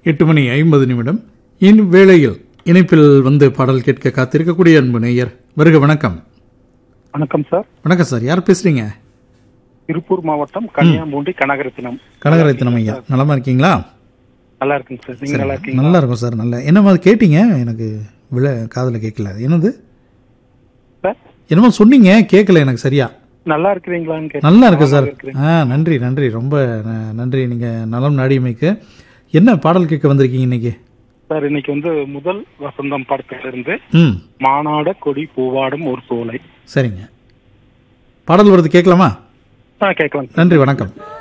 எட்டு மணி ஐம்பது நிமிடம் இவ்வேளையில் இணைப்பில் வந்து பாடல் கேட்க காத்திருக்கக்கூடிய அன்பு நேயர் வருக வணக்கம் வணக்கம் சார் வணக்கம் சார் யார் பேசுறீங்க திருப்பூர் மாவட்டம் கன்னியாகுமரி கனகரத்தினம் கனகரத்தினம் ஐயா நலமா இருக்கீங்களா நல்லா இருக்குங்க சார் நீங்க நல்லா இருக்கீங்க நல்லா இருக்கும் சார் நல்ல என்னமா அது கேட்டீங்க எனக்கு விழ காதில் கேட்கல அது என்னது சார் என்னமோ சொன்னீங்க கேட்கல எனக்கு சரியா நல்லா இருக்கிறீங்களான்னு கேட்டேன். நல்லா இருக்கு சார் நல்லா இருக்கிறேன். ஆ நன்றி நன்றி ரொம்ப ந- நன்றி நீங்க நலம் நாடியமைக்கு என்ன பாடல் கேட்க வந்திருக்கீங்க இன்னைக்கு சார் இன்னைக்கு வந்து முதல் வசந்தம் படத்துல இருந்து ம் மானாட கொடி பூவாடும் ஒரு சோலை சரிங்க பாடல் வருது கேட்கலாமா ஆ கேட்கலாம் சார். நன்றி வணக்கம்